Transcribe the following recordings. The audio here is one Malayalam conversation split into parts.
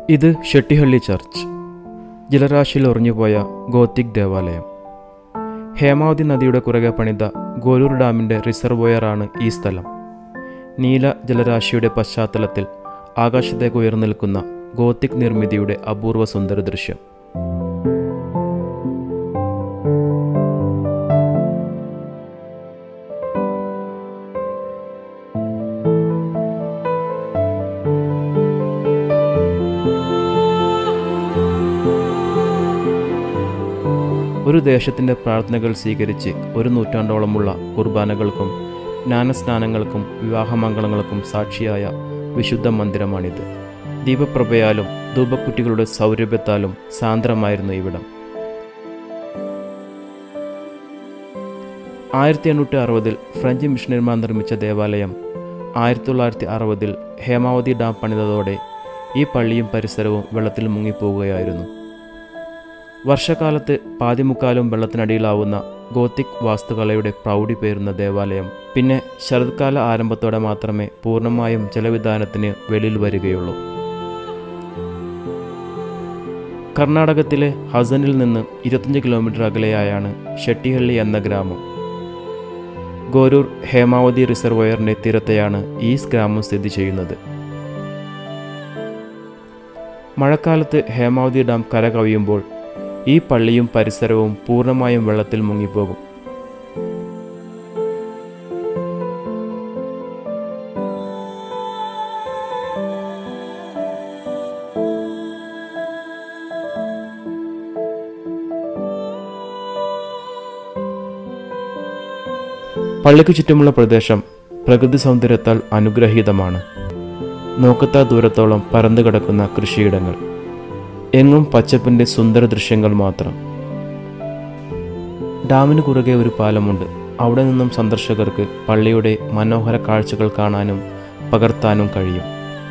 ഇത് ഷെട്ടിഹള്ളി ചർച്ച് ജലരാശിയിൽ ഉറഞ്ഞുപോയ ഗോത്തിക് ദേവാലയം ഹേമാവതി നദിയുടെ കുറുകെ പണിത ഗോരൂർ ഡാമിൻ്റെ റിസർവോയറാണ് ഈ സ്ഥലം നീല ജലരാശിയുടെ പശ്ചാത്തലത്തിൽ ആകാശത്തേക്ക് ഉയർന്നു നിൽക്കുന്ന ഗോത്തിക് നിർമ്മിതിയുടെ അപൂർവ സുന്ദര ദൃശ്യം ഒരു ദേശത്തിൻ്റെ പ്രാർത്ഥനകൾ സ്വീകരിച്ച് ഒരു നൂറ്റാണ്ടോളമുള്ള കുർബാനകൾക്കും ജ്ഞാനസ്നാനങ്ങൾക്കും വിവാഹമംഗളങ്ങൾക്കും സാക്ഷിയായ വിശുദ്ധ മന്ദിരമാണിത് ദീപപ്രഭയാലും ധൂപക്കുറ്റികളുടെ സൗരഭ്യത്താലും സാന്ദ്രമായിരുന്നു ഇവിടം ആയിരത്തി എണ്ണൂറ്റി അറുപതിൽ ഫ്രഞ്ച് മിഷണറിമാർ നിർമ്മിച്ച ദേവാലയം ആയിരത്തി തൊള്ളായിരത്തി അറുപതിൽ ഹേമാവതി ഡാം പണിതതോടെ ഈ പള്ളിയും പരിസരവും വെള്ളത്തിൽ മുങ്ങിപ്പോവുകയായിരുന്നു വർഷകാലത്ത് പാതിമുക്കാലും വെള്ളത്തിനടിയിലാവുന്ന ഗോത്തിക് വാസ്തുകലയുടെ പ്രൗഢി പേരുന്ന ദേവാലയം പിന്നെ ശരത്കാല ആരംഭത്തോടെ മാത്രമേ പൂർണ്ണമായും ജലവിധാനത്തിന് വെളിയിൽ വരികയുള്ളൂ കർണാടകത്തിലെ ഹസനിൽ നിന്ന് ഇരുപത്തഞ്ച് കിലോമീറ്റർ അകലെയായാണ് ഷെട്ടിഹള്ളി എന്ന ഗ്രാമം ഗോരൂർ ഹേമാവതി റിസർവോയറിന്റെ തീരത്തെയാണ് ഈ ഗ്രാമം സ്ഥിതി ചെയ്യുന്നത് മഴക്കാലത്ത് ഹേമാവതി ഡാം കര കവിയുമ്പോൾ ഈ പള്ളിയും പരിസരവും പൂർണ്ണമായും വെള്ളത്തിൽ മുങ്ങിപ്പോകും പള്ളിക്ക് ചുറ്റുമുള്ള പ്രദേശം പ്രകൃതി സൗന്ദര്യത്താൽ അനുഗ്രഹീതമാണ് നോക്കത്താ ദൂരത്തോളം പരന്നു കിടക്കുന്ന കൃഷിയിടങ്ങൾ എങ്ങും പച്ചപ്പിൻ്റെ സുന്ദര ദൃശ്യങ്ങൾ മാത്രം ഡാമിന് കുറുകെ ഒരു പാലമുണ്ട് അവിടെ നിന്നും സന്ദർശകർക്ക് പള്ളിയുടെ മനോഹര കാഴ്ചകൾ കാണാനും പകർത്താനും കഴിയും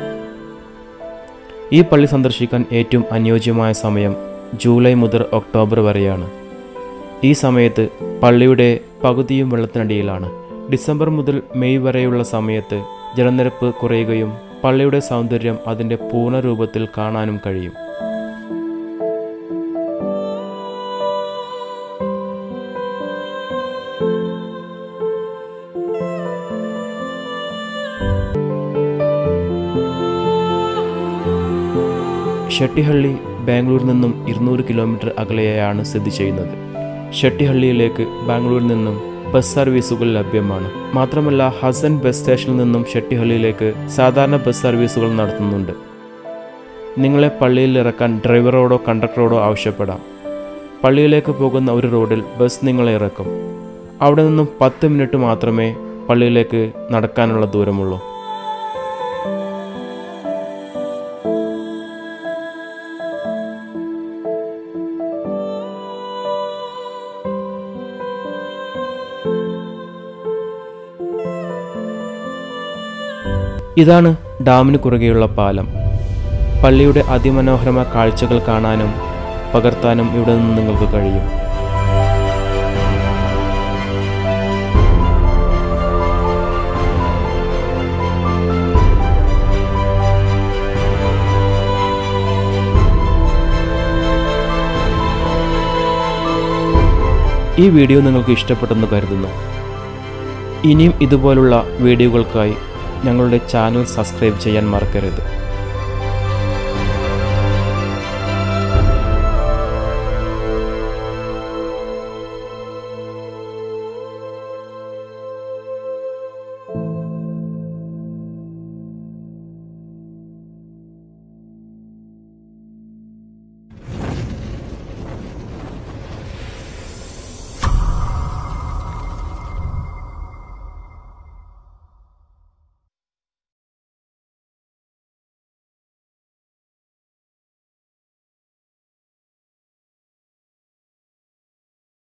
ഈ പള്ളി സന്ദർശിക്കാൻ ഏറ്റവും അനുയോജ്യമായ സമയം ജൂലൈ മുതൽ ഒക്ടോബർ വരെയാണ് ഈ സമയത്ത് പള്ളിയുടെ പകുതിയും വെള്ളത്തിനടിയിലാണ് ഡിസംബർ മുതൽ മെയ് വരെയുള്ള സമയത്ത് ജലനിരപ്പ് കുറയുകയും പള്ളിയുടെ സൗന്ദര്യം അതിൻ്റെ പൂർണ്ണ രൂപത്തിൽ കാണാനും കഴിയും ഷെട്ടിഹള്ളി ബാംഗ്ലൂരിൽ നിന്നും ഇരുന്നൂറ് കിലോമീറ്റർ അകലെയായാണ് സ്ഥിതി ചെയ്യുന്നത് ഷെട്ടിഹള്ളിയിലേക്ക് ബാംഗ്ലൂരിൽ നിന്നും ബസ് സർവീസുകൾ ലഭ്യമാണ് മാത്രമല്ല ഹസൻ ബസ് സ്റ്റേഷനിൽ നിന്നും ഷെട്ടിഹള്ളിയിലേക്ക് സാധാരണ ബസ് സർവീസുകൾ നടത്തുന്നുണ്ട് നിങ്ങളെ പള്ളിയിൽ ഇറക്കാൻ ഡ്രൈവറോടോ കണ്ടക്ടറോടോ ആവശ്യപ്പെടാം പള്ളിയിലേക്ക് പോകുന്ന ഒരു റോഡിൽ ബസ് നിങ്ങളെ ഇറക്കും അവിടെ നിന്നും പത്ത് മിനിറ്റ് മാത്രമേ പള്ളിയിലേക്ക് നടക്കാനുള്ള ദൂരമുള്ളൂ ഇതാണ് ഡാമിന് കുറുകെയുള്ള പാലം പള്ളിയുടെ അതിമനോഹരമായ കാഴ്ചകൾ കാണാനും പകർത്താനും ഇവിടെ നിന്ന് നിങ്ങൾക്ക് കഴിയും ഈ വീഡിയോ നിങ്ങൾക്ക് ഇഷ്ടപ്പെട്ടെന്ന് കരുതുന്നു ഇനിയും ഇതുപോലുള്ള വീഡിയോകൾക്കായി ഞങ്ങളുടെ ചാനൽ സബ്സ്ക്രൈബ് ചെയ്യാൻ മറക്കരുത്